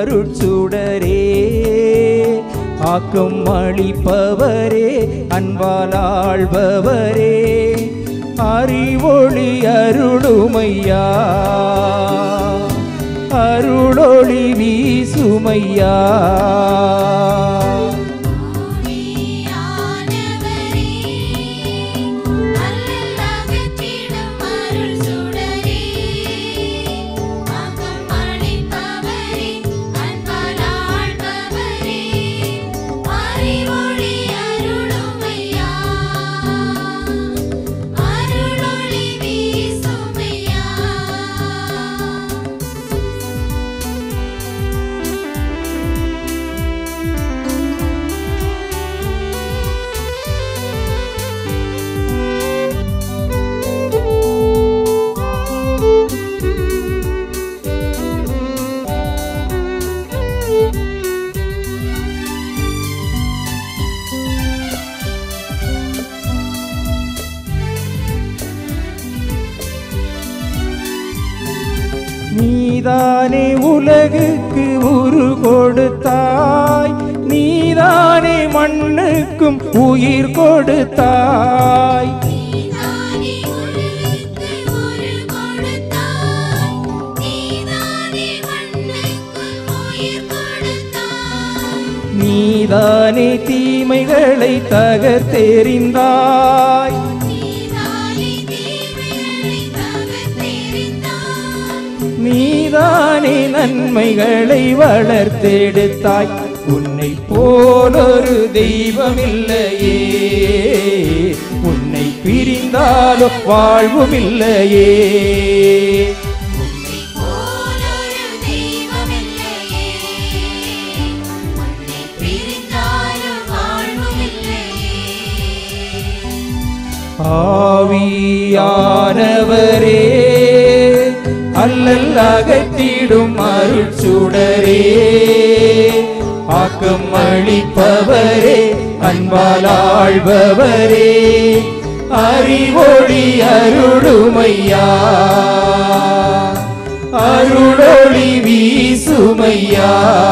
அருட்சுடரே ஆக்கம் அளிப்பவரே அன்பால் ஆள்பவரே அறிவொளி அருளுமையா அருளொளி வீசுமையா ஆவியானவரே அல்லலகத்திடும் அருள் சுடரே ஆக்கம் அளிப்பவரே அன்பால் ஆள்பவரே அறிவொளி அருளுமையா அருளொளி வீசுமையா நீதானே உலகுக்கு உரு கொடுத்தாய் நீதானே மண்ணுக்கும் உயிர் கொடுத்தாய் நீதானே உலகுக்கு ஒரு கொடுத்தாய் நீதானே மண்ணுக்குள் உயிர் கொடுத்தாய் நீதானே தீமைகளை தகர்த்தெறிந்தாய் நீதானே தீமைகளை தகர்த்தெறிந்தாய் நீதானே நன்மைகளை வளர்த்தெடுத்தாய் உன்னை போலொரு தெய்வமில்லையே உன்னை பிரிந்தாலோ வாழ்வுமில்லையே உன்னை போலொரு தெய்வமில்லையே உன்னை பிரிந்தாலும் வாழ்வுமில்லையே ஆவியானவரே அல்லல் அகற்றிடும் அருட்சுடரே ஆக்கம் அளிப்பவரே அன்பால் ஆள்பவரே அறிவொளி அருளுமையா அருளொளி வீசுமையா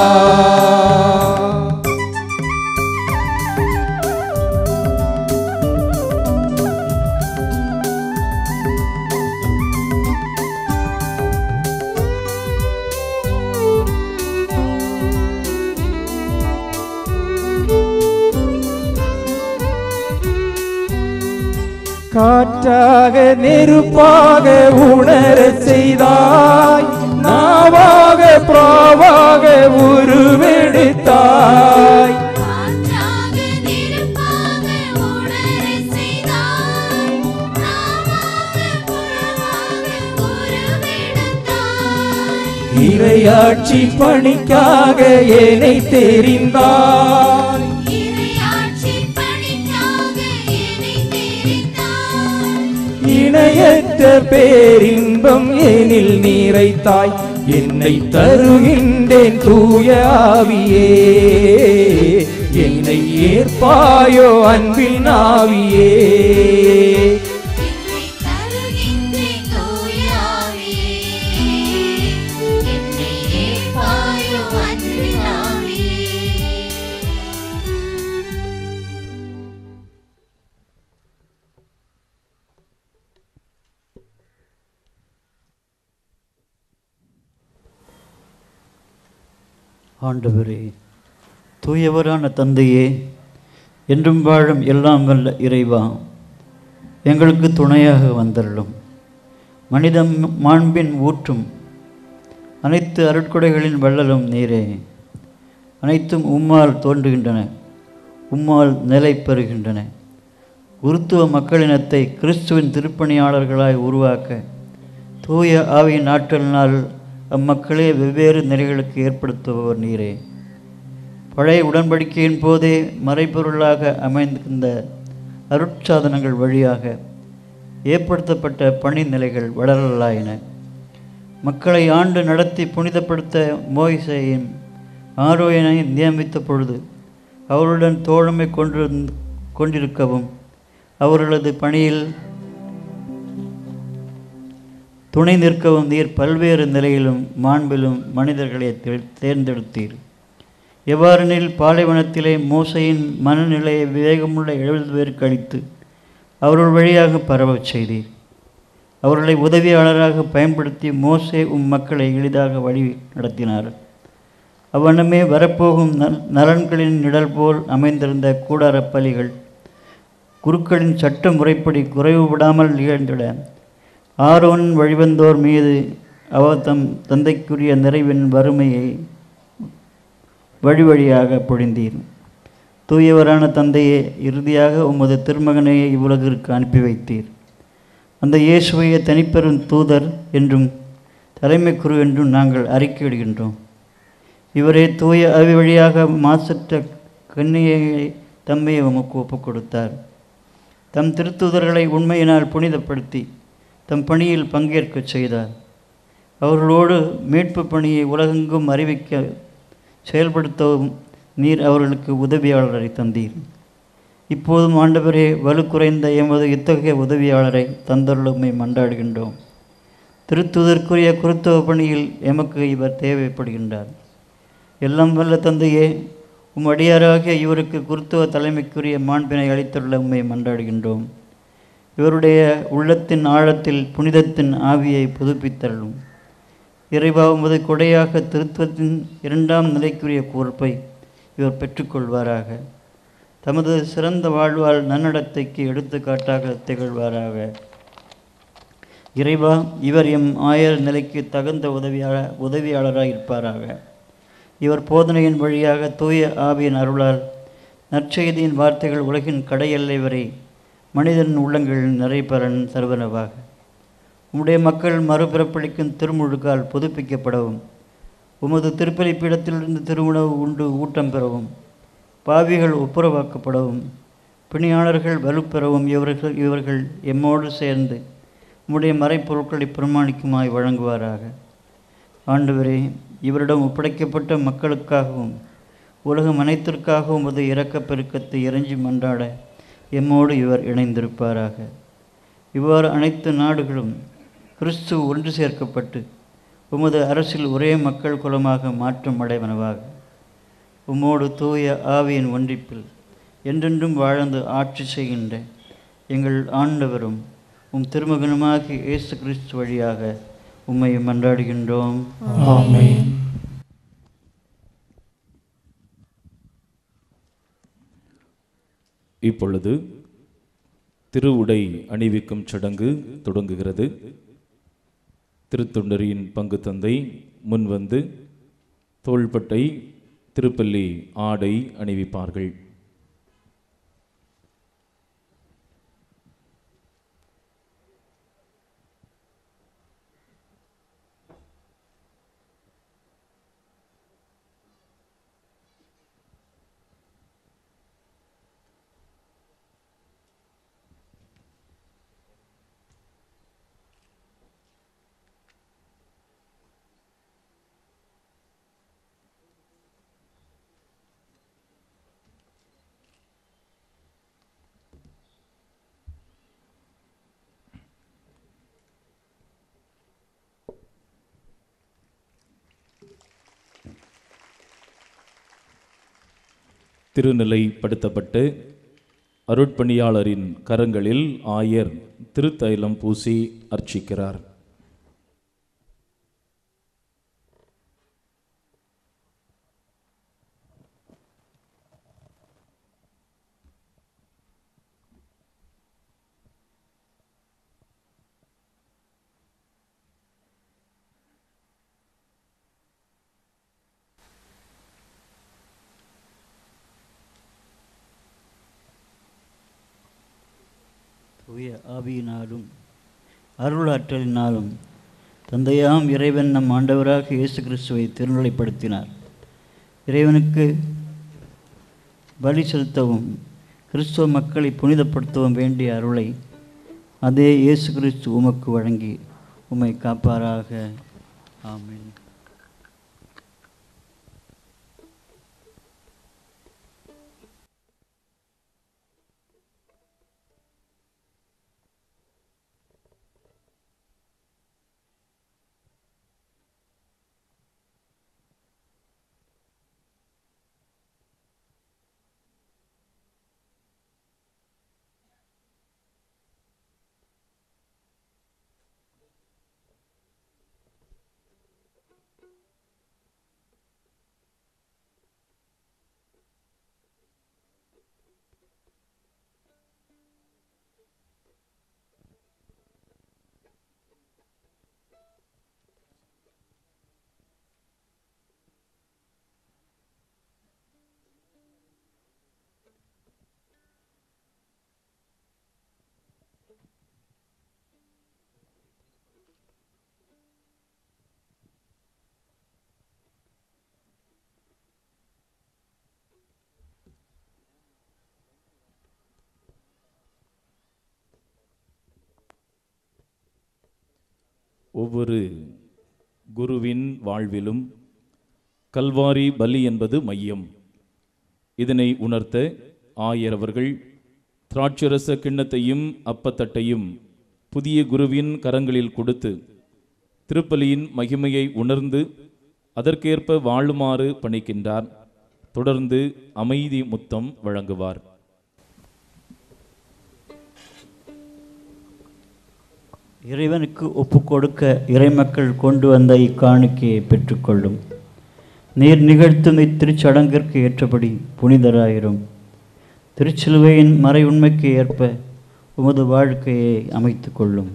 காற்றாக நெருப்பாக உணரச் செய்தாய் நாவாக பிராவாக உருவெடுத்தாய் காற்றாக நெருப்பாக உணரச் செய்தாய் நாவாக புறவாக உருவெடுத்தாய் இரையாட்சி பணிக்காக என்னை தெரிந்தாய் இறையாட்சி பணிக்காக என்னை தெரிந்தாய் இணையற்ற பேரின்பம் எனில் நீரைத்தாய் என்னை தருகின்றேன் தூய ஆவியே என்னை ஏற்பாயோ அன்பின் ஆவியே என்னை தருகின்றேன் தூய ஆவியே என்னை ஏற்பாயோ அன்பின் ஆவியே ஆண்டவரே தூயவரான தந்தையே என்றும் வாழும் எல்லாம் வல்ல இறைவா எங்களுக்கு துணையாக வந்தருளும் மனித மாண்பின் ஊற்றும் அனைத்து அருட்கொடைகளின் வள்ளலும் நீரே அனைத்தும் உம்மால் தோன்றுகின்றன உம்மால் நிலை பெறுகின்றன குருத்துவ மக்களினத்தை கிறிஸ்துவின் திருப்பணியாளர்களாய் உருவாக்க தூய ஆவியின் ஆற்றலினால் அம்மக்களே வெவ்வேறு நிலைகளுக்கு ஏற்படுத்துபவர் நீரே பழைய உடன்படிக்கையின் போதே மறைபொருளாக அமைந்திருந்த அருட்சாதனங்கள் வழியாக ஏற்படுத்தப்பட்ட பணி நிலைகள் வளரலாயின மக்களை ஆண்டு நடத்தி புனிதப்படுத்த மோயிசையின் ஆரோயனை நியமித்த பொழுது அவருடன் தோழமை கொண்டு கொண்டிருக்கவும் அவர்களது பணியில் துணை நிற்கவும் நீர் பல்வேறு நிலையிலும் மாண்பிலும் மனிதர்களை தே- தேர்ந்தெடுத்தீர் எவ்வாறெனில் பாலைவனத்திலே மோசையின் மனநிலையை விவேகமுள்ள எழுபது பேருக்கு அளித்து அவர்கள் வழியாக பரவச் செய்தீர் அவர்களை உதவியாளராக பயன்படுத்தி மோசே உம் மக்களை எளிதாக வழி நடத்தினார் அவ்வண்ணமே வரப்போகும் நல் நலன்களின் நிழல் போல் அமைந்திருந்த கூடாரப் பலிகள் குருக்களின் சட்ட முறைப்படி குறைவுபடாமல் நிகழ்ந்திட ஆரோன் வழிவந்தோர் மீது அவர் தம் தந்தைக்குரிய நிறைவின் வறுமையை வழி வழியாக பொழிந்தீர் தூயவரான தந்தையே இறுதியாக உமது திருமகனை இவ்வுலகிற்கு அனுப்பி வைத்தீர் அந்த இயேசுவைய தனிப்பெரும் தூதர் என்றும் தலைமை குரு என்றும் நாங்கள் அறிக்கையிடுகின்றோம் இவரே தூய அவி வழியாக மாசற்ற கன்னியை தம்மை உமக்கு ஒப்புக் கொடுத்தார் தம் திருத்தூதர்களை உண்மையினால் புனிதப்படுத்தி தம் பணியில் பங்கேற்கச் செய்தார் அவர்களோடு மீட்பு பணியை உலகெங்கும் அறிவிக்க செயல்படுத்தவும் நீர் அவர்களுக்கு உதவியாளரை தந்தீர் இப்போதும் ஆண்டவரே வலு குறைந்த எமது இத்தகைய உதவியாளரை தந்தருளுமை மன்றாடுகின்றோம் திருத்துதற்குரிய குருத்துவ பணியில் எமக்கு இவர் தேவைப்படுகின்றார் எல்லாம் வல்ல தந்தையே உம் அடியாராகிய இவருக்கு குருத்துவ தலைமைக்குரிய மாண்பினை அளித்துள்ள உம்மை மன்றாடுகின்றோம் இவருடைய உள்ளத்தின் ஆழத்தில் புனிதத்தின் ஆவியை புதுப்பித்தள்ளும் இறைவா உமது கொடையாக திருத்துவத்தின் இரண்டாம் நிலைக்குரிய பொறுப்பை இவர் பெற்றுக்கொள்வாராக தமது சிறந்த வாழ்வால் நன்னடத்தைக்கு எடுத்துக்காட்டாக திகழ்வாராக இறைவா இவர் எம் ஆயர் நிலைக்கு தகுந்த உதவியாளர் உதவியாளராக இருப்பாராக இவர் போதனையின் வழியாக தூய ஆவியின் அருளால் நற்செய்தியின் வார்த்தைகள் உலகின் கடையெல்லை வரை மனிதன் உள்ளங்களில் நிறைபெறன் தருவனவாக உம்முடைய மக்கள் மறுபிறப்பளிக்கும் திருமுழுக்கால் புதுப்பிக்கப்படவும் உமது திருப்பலிப்பீடத்திலிருந்து திருவுணவு உண்டு ஊட்டம் பெறவும் பாவிகள் ஒப்புரவாக்கப்படவும் பிணியாளர்கள் வலுப்பெறவும் இவர்கள் இவர்கள் எம்மோடு சேர்ந்து உம்முடைய மறைப்பொருட்களை பிரமாணிக்குமாய் வழங்குவாராக ஆண்டவரே இவரிடம் ஒப்படைக்கப்பட்ட மக்களுக்காகவும் உலகம் அனைத்திற்காகவும் உமது இரக்கப் பெருக்கத்தை இறைஞ்சி மன்றாட எம்மோடு இவர் இணைந்திருப்பாராக இவ்வாறு அனைத்து நாடுகளும் கிறிஸ்து ஒன்று சேர்க்கப்பட்டு உமது அரசில் ஒரே மக்கள் குலமாக மாற்றம் அடைவனவாக உம்மோடு தூய ஆவியின் ஒன்றிப்பில் என்றென்றும் வாழ்ந்து ஆட்சி செய்கின்ற எங்கள் ஆண்டவரும் உம் திருமகனுமாகி இயேசு கிறிஸ்து வழியாக உம்மை மன்றாடுகின்றோம் ஆமென் இப்பொழுது திருவுடை அணிவிக்கும் சடங்கு தொடங்குகிறது திருத்தொண்டரின் பங்கு தந்தை முன்வந்து தோள்பட்டை திருப்பள்ளி ஆடை அணிவிப்பார்கள் திருநிலைப்படுத்தப்பட்டு அருட்பணியாளரின் கரங்களில் ஆயர் திருத்தைலம் பூசி அர்ச்சிக்கிறார் தூய ஆவியினாலும் அருளாற்றலினாலும் தந்தையாம் இறைவன் நம் ஆண்டவராக இயேசு கிறிஸ்துவை திருநிலைப்படுத்தினார் இறைவனுக்கு பலி செலுத்தவும் கிறிஸ்துவ மக்களை புனிதப்படுத்தவும் வேண்டிய அருளை அதே இயேசு கிறிஸ்து உமக்கு வழங்கி உம்மை காப்பாராக ஆமென் ஒவ்வொரு குருவின் வாழ்விலும் கல்வாரி பலி என்பது மையம் இதனை உணர்த்த ஆயர் அவர்கள் திராட்சரச கிண்ணத்தையும் அப்பத்தட்டையும் புதிய குருவின் கரங்களில் கொடுத்து திருப்பலியின் மகிமையை உணர்ந்து அதற்கேற்ப வாழுமாறு பணிக்கின்றார் தொடர்ந்து அமைதி முத்தம் வழங்குவார் இறைவனுக்கு ஒப்பு கொடுக்க இறைமக்கள் கொண்டு வந்த இக்காணிக்கையை பெற்றுக்கொள்ளும் நீர் நிகழ்த்தும் இத்திருச்சடங்கிற்கு ஏற்றபடி புனிதராயிரும் திருச்சிலுவையின் மறை உண்மைக்கு ஏற்ப உமது வாழ்க்கையை அமைத்து கொள்ளும்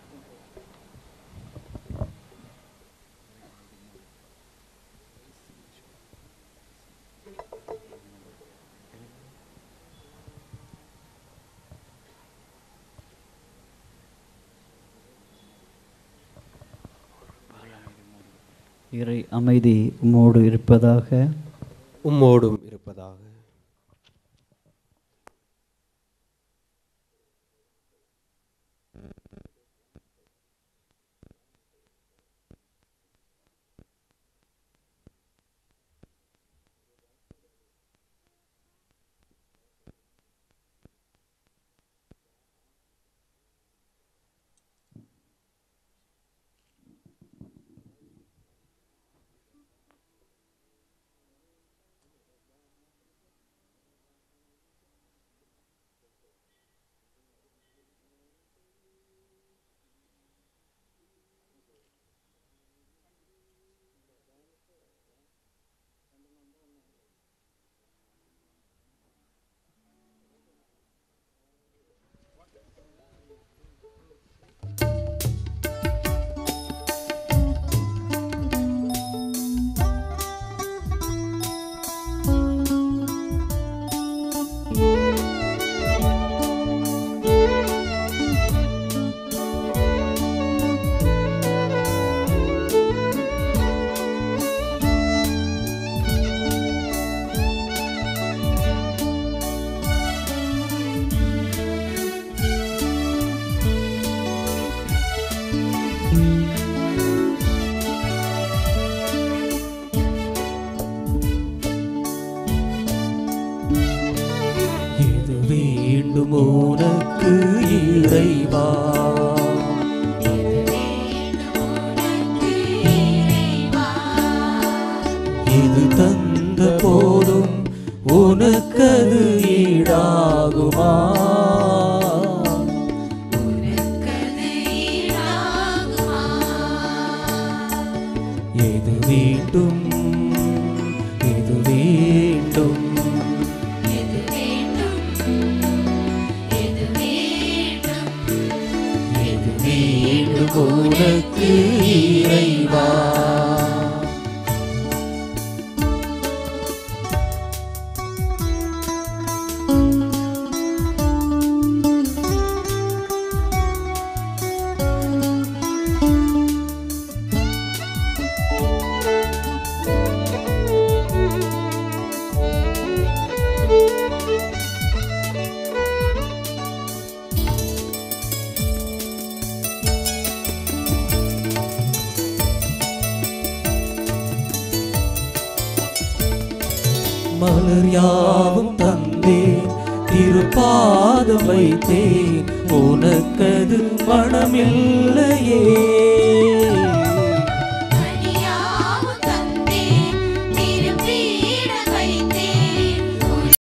இறை அமைதி உம்மோடு இருப்பதாக உம்மோடும் இருப்பதாக எது வேண்டும் உனக்கு இறைவா இது தந்த போதும் உனக்கது ஈடாகுமா எது வேண்டும் எது வேண்டும் எது வேண்டும் உனக்கு இறைவா மலர் யாவும் தந்தேன் திருப்பாதம் வைத்தேன் உனக்கது மனமில்லையே